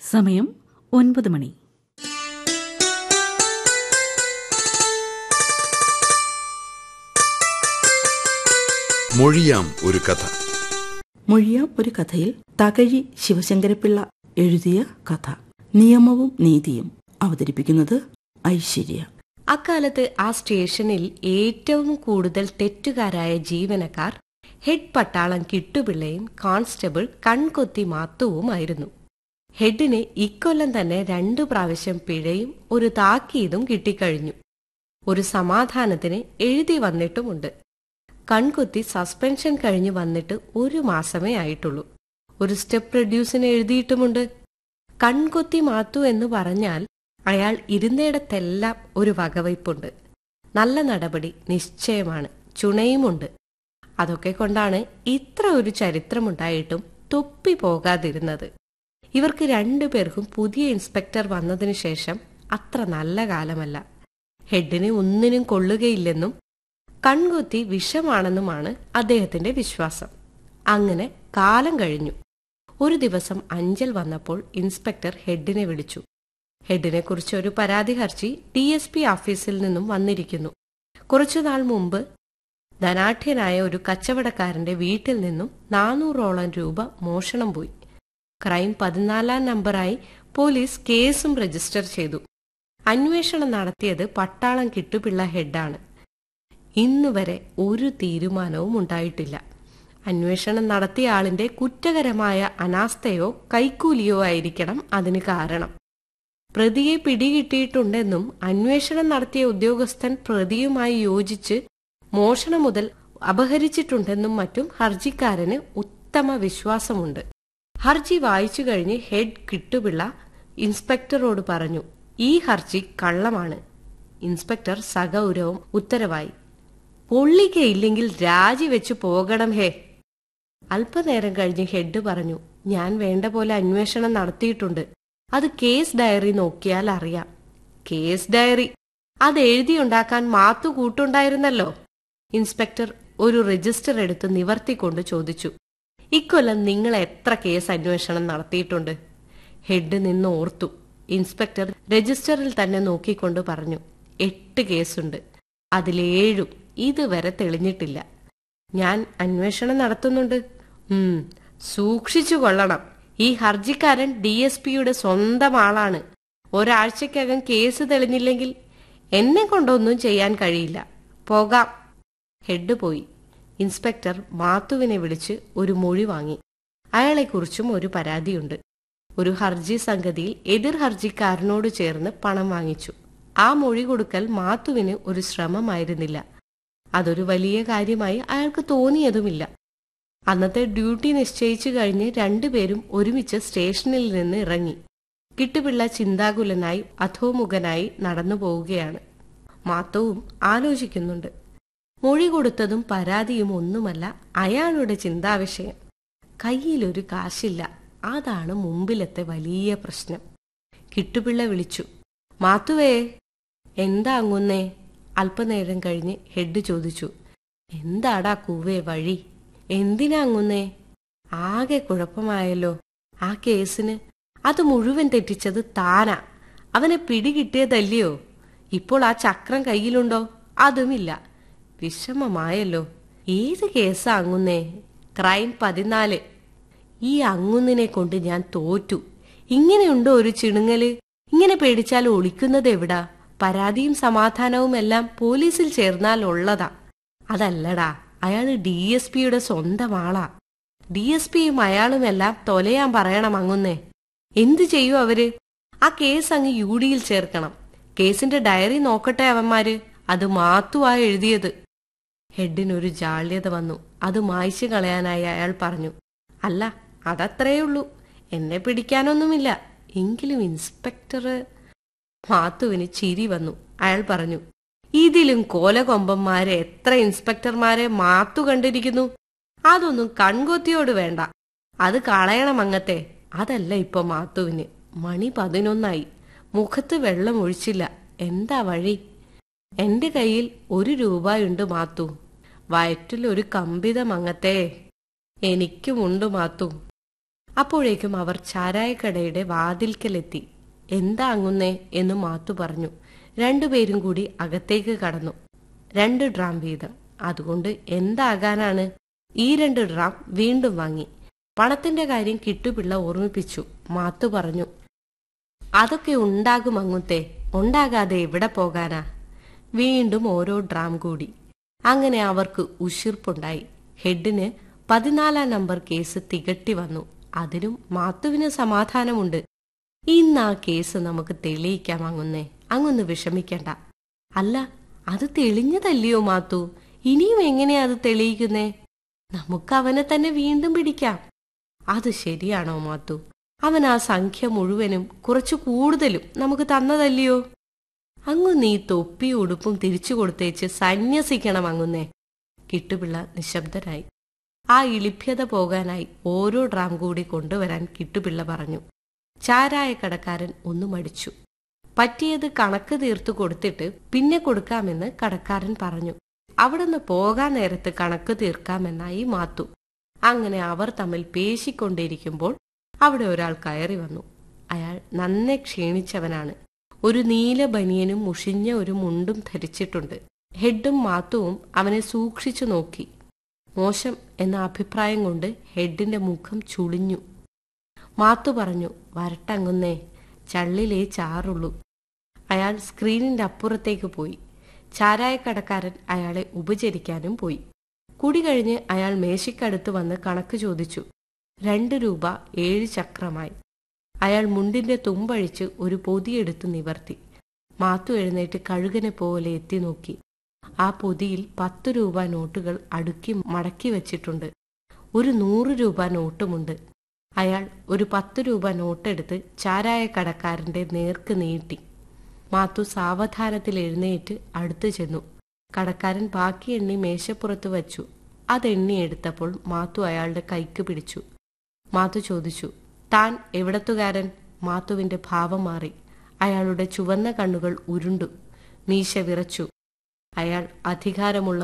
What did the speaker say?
സമയം ഒൻപത് മണി മൊഴിയാം ഒരു കഥ മൊഴിയാം ഒരു കഥയിൽ തകഴി ശിവശങ്കരപ്പിള്ള എഴുതിയ കഥ നിയമവും നീതിയും അവതരിപ്പിക്കുന്നത് ഐശ്വര്യ അക്കാലത്ത് ആ സ്റ്റേഷനിൽ ഏറ്റവും കൂടുതൽ തെറ്റുകാരായ ജീവനക്കാർ ഹെഡ് പട്ടാളം കിട്ടുപിള്ളയും കോൺസ്റ്റബിൾ കൺകൊത്തി മാത്തുവുമായിരുന്നു ഹെഡിന് ഇക്കൊല്ലം തന്നെ രണ്ടു പ്രാവശ്യം പിഴയും ഒരു താക്കീതും കിട്ടിക്കഴിഞ്ഞു ഒരു സമാധാനത്തിന് എഴുതി വന്നിട്ടുമുണ്ട് കൺകൊത്തി സസ്പെൻഷൻ കഴിഞ്ഞു വന്നിട്ട് ഒരു മാസമേ ആയിട്ടുള്ളൂ ഒരു സ്റ്റെപ്പ് റെഡ്യൂസിന് എഴുതിയിട്ടുമുണ്ട് കൺകൊത്തി മാത്തു എന്ന് പറഞ്ഞാൽ അയാൾ ഇരുന്നിടത്തെല്ലാം ഒരു വകവയ്പുണ്ട് നല്ല നടപടി നിശ്ചയമാണ് ചുണയുമുണ്ട് അതൊക്കെ കൊണ്ടാണ് ഇത്ര ഒരു ചരിത്രമുണ്ടായിട്ടും തൊപ്പി പോകാതിരുന്നത് ഇവർക്ക് രണ്ടുപേർക്കും പുതിയ ഇൻസ്പെക്ടർ വന്നതിനു ശേഷം അത്ര നല്ല കാലമല്ല ഹെഡിന് ഒന്നിനും കൊള്ളുകയില്ലെന്നും കൺകുത്തി വിഷമാണെന്നുമാണ് അദ്ദേഹത്തിന്റെ വിശ്വാസം അങ്ങനെ കാലം കഴിഞ്ഞു ഒരു ദിവസം അഞ്ചൽ വന്നപ്പോൾ ഇൻസ്പെക്ടർ ഹെഡിനെ വിളിച്ചു ഹെഡിനെ കുറിച്ച് ഒരു പരാതി ഹർജി ഡി എസ് പി ഓഫീസിൽ നിന്നും വന്നിരിക്കുന്നു കുറച്ചുനാൾ മുമ്പ് ധനാഠ്യനായ ഒരു കച്ചവടക്കാരന്റെ വീട്ടിൽ നിന്നും നാനൂറോളം രൂപ മോഷണം പോയി ക്രൈം പതിനാലാം നമ്പറായി പോലീസ് കേസും രജിസ്റ്റർ ചെയ്തു അന്വേഷണം നടത്തിയത് പട്ടാളം കിട്ടുപിള്ള ഹെഡാണ് ഇന്നുവരെ ഒരു തീരുമാനവും ഉണ്ടായിട്ടില്ല അന്വേഷണം നടത്തിയ ആളിന്റെ കുറ്റകരമായ അനാസ്ഥയോ കൈക്കൂലിയോ ആയിരിക്കണം അതിന് കാരണം പ്രതിയെ പിടികിട്ടിയിട്ടുണ്ടെന്നും അന്വേഷണം നടത്തിയ ഉദ്യോഗസ്ഥൻ പ്രതിയുമായി യോജിച്ച് മോഷണം മുതൽ അപഹരിച്ചിട്ടുണ്ടെന്നും മറ്റും ഹർജിക്കാരന് ഉത്തമ വിശ്വാസമുണ്ട് ഹർജി വായിച്ചു കഴിഞ്ഞ് ഹെഡ് കിട്ടുപിള്ള ഇൻസ്പെക്ടറോട് പറഞ്ഞു ഈ ഹർജി കള്ളമാണ് ഇൻസ്പെക്ടർ സഗൗരവം ഉത്തരവായി പൊള്ളിക്കയില്ലെങ്കിൽ രാജിവെച്ചു പോകണം ഹേ അല്പനേരം കഴിഞ്ഞ് ഹെഡ് പറഞ്ഞു ഞാൻ വേണ്ട പോലെ അന്വേഷണം നടത്തിയിട്ടുണ്ട് അത് കേസ് ഡയറി നോക്കിയാൽ അറിയാം കേസ് ഡയറി അത് എഴുതിയുണ്ടാക്കാൻ മാത്തു കൂട്ടുണ്ടായിരുന്നല്ലോ ഇൻസ്പെക്ടർ ഒരു രജിസ്റ്റർ എടുത്ത് നിവർത്തിക്കൊണ്ട് ചോദിച്ചു ഇക്കൊല്ലം നിങ്ങൾ എത്ര കേസ് അന്വേഷണം നടത്തിയിട്ടുണ്ട് ഹെഡ് നിന്ന് ഓർത്തു ഇൻസ്പെക്ടർ രജിസ്റ്ററിൽ തന്നെ നോക്കിക്കൊണ്ട് പറഞ്ഞു എട്ട് കേസുണ്ട് അതിലേഴും ഇതുവരെ തെളിഞ്ഞിട്ടില്ല ഞാൻ അന്വേഷണം നടത്തുന്നുണ്ട് ഉം സൂക്ഷിച്ചു കൊള്ളണം ഈ ഹർജിക്കാരൻ ഡി എസ് പിയുടെ സ്വന്തം ആളാണ് ഒരാഴ്ചക്കകം കേസ് തെളിഞ്ഞില്ലെങ്കിൽ എന്നെ കൊണ്ടൊന്നും ചെയ്യാൻ കഴിയില്ല പോകാം ഹെഡ് പോയി ഇൻസ്പെക്ടർ മാത്തുവിനെ വിളിച്ച് ഒരു മൊഴി വാങ്ങി അയാളെക്കുറിച്ചും ഒരു പരാതിയുണ്ട് ഒരു ഹർജി സംഗതിയിൽ എതിർ ഹർജിക്കാരനോട് ചേർന്ന് പണം വാങ്ങിച്ചു ആ മൊഴി കൊടുക്കൽ മാത്തുവിന് ഒരു ശ്രമമായിരുന്നില്ല അതൊരു വലിയ കാര്യമായി അയാൾക്ക് തോന്നിയതുമില്ല അന്നത്തെ ഡ്യൂട്ടി നിശ്ചയിച്ചു കഴിഞ്ഞ് രണ്ടുപേരും ഒരുമിച്ച് സ്റ്റേഷനിൽ നിന്ന് ഇറങ്ങി കിട്ടുപിള്ള ചിന്താകുലനായി അധോമുഖനായി നടന്നു പോവുകയാണ് മാത്തവും ആലോചിക്കുന്നുണ്ട് മൊഴി കൊടുത്തതും പരാതിയും ഒന്നുമല്ല അയാളുടെ ചിന്താവിഷയം കയ്യിലൊരു കാശില്ല അതാണ് മുമ്പിലത്തെ വലിയ പ്രശ്നം കിട്ടുപിള്ള വിളിച്ചു മാത്തുവേ എന്താ അങ്ങുന്നേ അല്പനേരം കഴിഞ്ഞ് ഹെഡ് ചോദിച്ചു എന്താടാ കൂവേ വഴി എന്തിനാ അങ്ങുന്നേ ആകെ കുഴപ്പമായല്ലോ ആ കേസിന് അത് മുഴുവൻ തെറ്റിച്ചത് താനാ അവനെ പിടികിട്ടിയതല്ലയോ ഇപ്പോൾ ആ ചക്രം കയ്യിലുണ്ടോ അതുമില്ല വിഷമമായല്ലോ ഏത് കേസാ അങ്ങുന്നേ ക്രൈം പതിനാല് ഈ അങ്ങുന്നിനെ കൊണ്ട് ഞാൻ തോറ്റു ഇങ്ങനെയുണ്ടോ ഒരു ചിണുങ്ങല് ഇങ്ങനെ പേടിച്ചാൽ ഒളിക്കുന്നത് എവിടാ പരാതിയും സമാധാനവും എല്ലാം പോലീസിൽ ചേർന്നാൽ ഉള്ളതാ അതല്ലടാ അയാള് ഡി എസ് പിയുടെ സ്വന്തം ആളാ ഡി എസ് പിയും അയാളുമെല്ലാം തൊലയാൻ പറയണം അങ്ങുന്നേ എന്തു ചെയ്യൂ അവര് ആ കേസ് അങ്ങ് യു ഡിയിൽ ചേർക്കണം കേസിന്റെ ഡയറി നോക്കട്ടെ അവന്മാര് അത് മാത്തുവാ എഴുതിയത് ഹെഡിനൊരു ജാള്യത വന്നു അത് മായ്ച്ചു കളയാനായി അയാൾ പറഞ്ഞു അല്ല അതത്രേയുള്ളൂ എന്നെ പിടിക്കാനൊന്നുമില്ല എങ്കിലും ഇൻസ്പെക്ടർ മാത്തുവിന് ചിരി വന്നു അയാൾ പറഞ്ഞു ഇതിലും കോലകൊമ്പന്മാരെ എത്ര ഇൻസ്പെക്ടർമാരെ മാത്തു കണ്ടിരിക്കുന്നു അതൊന്നും കൺകൊത്തിയോട് വേണ്ട അത് കളയണം അങ്ങത്തെ അതല്ല ഇപ്പൊ മാത്തുവിന് മണി പതിനൊന്നായി മുഖത്ത് വെള്ളം ഒഴിച്ചില്ല എന്താ വഴി എന്റെ കയ്യിൽ ഒരു രൂപയുണ്ട് മാത്തു വയറ്റിൽ ഒരു കമ്പിതം അങ്ങത്തെ എനിക്കുമുണ്ട് മാത്തു അപ്പോഴേക്കും അവർ ചാരായക്കടയുടെ വാതിൽക്കലെത്തി എന്താ അങ്ങുന്നേ എന്ന് മാത്തു പറഞ്ഞു രണ്ടുപേരും കൂടി അകത്തേക്ക് കടന്നു രണ്ട് ഡ്രാം വീതം അതുകൊണ്ട് എന്താകാനാണ് ഈ രണ്ട് ഡ്രാം വീണ്ടും വാങ്ങി പണത്തിന്റെ കാര്യം കിട്ടുപിള്ള ഓർമ്മിപ്പിച്ചു മാത്തു പറഞ്ഞു അതൊക്കെ ഉണ്ടാകും അങ്ങുത്തെ ഉണ്ടാകാതെ എവിടെ പോകാനാ വീണ്ടും ഓരോ ഡ്രാം കൂടി അങ്ങനെ അവർക്ക് ഉശിർപ്പുണ്ടായി ഹെഡിന് പതിനാലാം നമ്പർ കേസ് തികട്ടി വന്നു അതിനും മാത്തുവിന് സമാധാനമുണ്ട് ഇന്ന് ആ കേസ് നമുക്ക് തെളിയിക്കാം അങ്ങുന്നേ അങ്ങൊന്ന് വിഷമിക്കണ്ട അല്ല അത് തെളിഞ്ഞതല്ലയോ മാത്തു ഇനിയും എങ്ങനെയാ അത് തെളിയിക്കുന്നേ നമുക്ക് അവനെ തന്നെ വീണ്ടും പിടിക്കാം അത് ശരിയാണോ മാത്തു അവൻ ആ സംഖ്യ മുഴുവനും കുറച്ചു കൂടുതലും നമുക്ക് തന്നതല്ലയോ അങ്ങു നീ തൊപ്പി ഉടുപ്പും തിരിച്ചു കൊടുത്തേച്ച് സന്യസിക്കണം അങ്ങുന്നേ കിട്ടുപിള്ള നിശബ്ദനായി ആ ഇളിഭ്യത പോകാനായി ഓരോ ഡ്രാം കൂടി കൊണ്ടുവരാൻ കിട്ടുപിള്ള പറഞ്ഞു ചാരായ കടക്കാരൻ ഒന്നു മടിച്ചു പറ്റിയത് കണക്ക് തീർത്തു കൊടുത്തിട്ട് പിന്നെ കൊടുക്കാമെന്ന് കടക്കാരൻ പറഞ്ഞു അവിടുന്ന് പോകാൻ നേരത്ത് കണക്ക് തീർക്കാമെന്നായി മാത്തു അങ്ങനെ അവർ തമ്മിൽ പേശിക്കൊണ്ടിരിക്കുമ്പോൾ അവിടെ ഒരാൾ കയറി വന്നു അയാൾ നന്നെ ക്ഷീണിച്ചവനാണ് ഒരു നീല ബനിയനും മുഷിഞ്ഞ ഒരു മുണ്ടും ധരിച്ചിട്ടുണ്ട് ഹെഡും മാത്തുവും അവനെ സൂക്ഷിച്ചു നോക്കി മോശം എന്ന അഭിപ്രായം കൊണ്ട് ഹെഡിന്റെ മുഖം ചുളിഞ്ഞു മാത്തു പറഞ്ഞു വരട്ടങ്ങുന്നേ ചള്ളിലേ ചാറുള്ളൂ അയാൾ സ്ക്രീനിന്റെ അപ്പുറത്തേക്ക് പോയി ചാരായക്കടക്കാരൻ അയാളെ ഉപചരിക്കാനും പോയി കുടി കഴിഞ്ഞ് അയാൾ മേശയ്ക്കടുത്ത് വന്ന് കണക്ക് ചോദിച്ചു രണ്ട് രൂപ ഏഴ് ചക്രമായി അയാൾ മുണ്ടിന്റെ തുമ്പഴിച്ച് ഒരു പൊതിയെടുത്ത് നിവർത്തി മാത്തു എഴുന്നേറ്റ് കഴുകനെ പോലെ എത്തി നോക്കി ആ പൊതിയിൽ പത്ത് രൂപ നോട്ടുകൾ അടുക്കി മടക്കി വച്ചിട്ടുണ്ട് ഒരു നൂറ് രൂപ നോട്ടുമുണ്ട് അയാൾ ഒരു പത്ത് രൂപ നോട്ടെടുത്ത് ചാരായ കടക്കാരന്റെ നേർക്ക് നീട്ടി മാത്തു സാവധാനത്തിൽ എഴുന്നേറ്റ് അടുത്തു ചെന്നു കടക്കാരൻ ബാക്കി എണ്ണി മേശപ്പുറത്ത് വച്ചു അതെണ്ണി എടുത്തപ്പോൾ മാത്തു അയാളുടെ കൈക്ക് പിടിച്ചു മാത്തു ചോദിച്ചു താൻ എവിടത്തുകാരൻ മാത്തുവിന്റെ ഭാവം മാറി അയാളുടെ ചുവന്ന കണ്ണുകൾ ഉരുണ്ടു മീശ വിറച്ചു അയാൾ അധികാരമുള്ള